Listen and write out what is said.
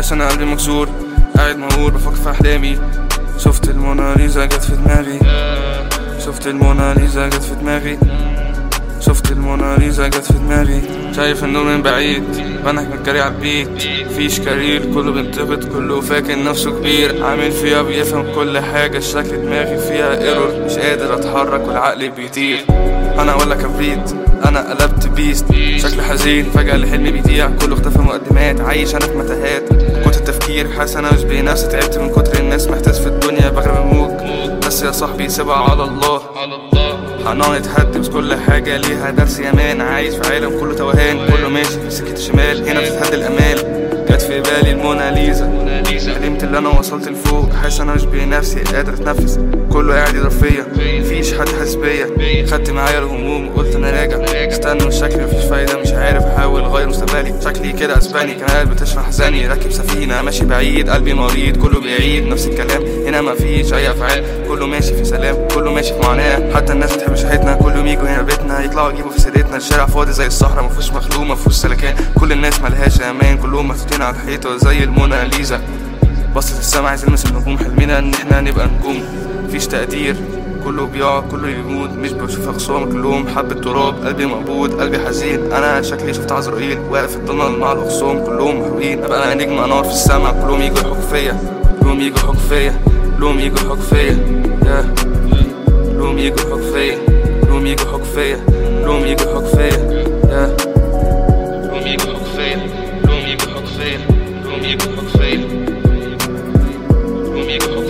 حاسس انا قلبي مكسور قاعد مهور بفكر في احلامي شفت الموناليزا جت في دماغي شفت الموناليزا جت في دماغي شفت الموناليزا جت في دماغي شايف النور من بعيد بنهج متجري على البيت فيش كارير كله بينتقد كله فاكر نفسه كبير عامل فيها بيفهم كل حاجة شكل دماغي فيها ايرور مش قادر اتحرك والعقل بيطير انا ولا كبريت انا قلبت بيست شكل حزين فجأة الحلم بيضيع كله اختفى مقدمات عايش انا في متاهات كنت التفكير حاسس انا مش بنفسي تعبت من كتر الناس محتاس في الدنيا بغرق الموج بس يا صاحبي سيبها على الله حنان اتهد بس كل حاجة ليها درس يامان عايش في عالم كله توهان كله ماشي في سكة الشمال هنا بتتهد الأمال جت في بالي الموناليزا حلمت اللي أنا وصلت لفوق حاسس أنا مش بنفسي قادر أتنفس كله قاعد يضرب فيا مفيش حد حاسس بيا خدت معايا الهموم قلت أنا راجع استنوا شكلي مفيش فايدة مش عارف أحاول أغير مستقبلي شكلي كده أسباني كان قاعد بتشرح أحزاني راكب سفينة ماشي بعيد قلبي مريض كله بيعيد نفس الكلام هنا مفيش أي أفعال كله ماشي في سلام كله ماشي في معاناة حتى الناس بتحب شحتنا كلهم يجوا هنا بيتنا يطلعوا يجيبوا في سيرتنا الشارع فاضي زي الصحراء مفيهوش مخلوق مفيهوش سلكان كل الناس ملهاش امان كلهم محطوطين على الحيطه زي الموناليزا بصت السما عايز نلمس النجوم حلمنا ان احنا نبقى نجوم مفيش تقدير كله بيقع كله يموت مش بشوف خصوم كلهم حبة تراب قلبي مقبوض قلبي حزين انا شكلي شفت عزرائيل واقف في الضلمة مع الخصوم كلهم محروقين ابقى انا نجم انار في السما كلهم يجوا يحكوا فيا كلهم يجوا يحكوا فيا كلهم يجوا يحكوا فيا يا كلهم يجوا يحكوا فيا كلهم يجوا يحكوا فيا كلهم يجوا يحكوا فيا يا كلهم يجوا يحكوا فيا كلهم يجوا يحكوا فيا كلهم يجوا يحكوا فيا كلهم يجوا يحكوا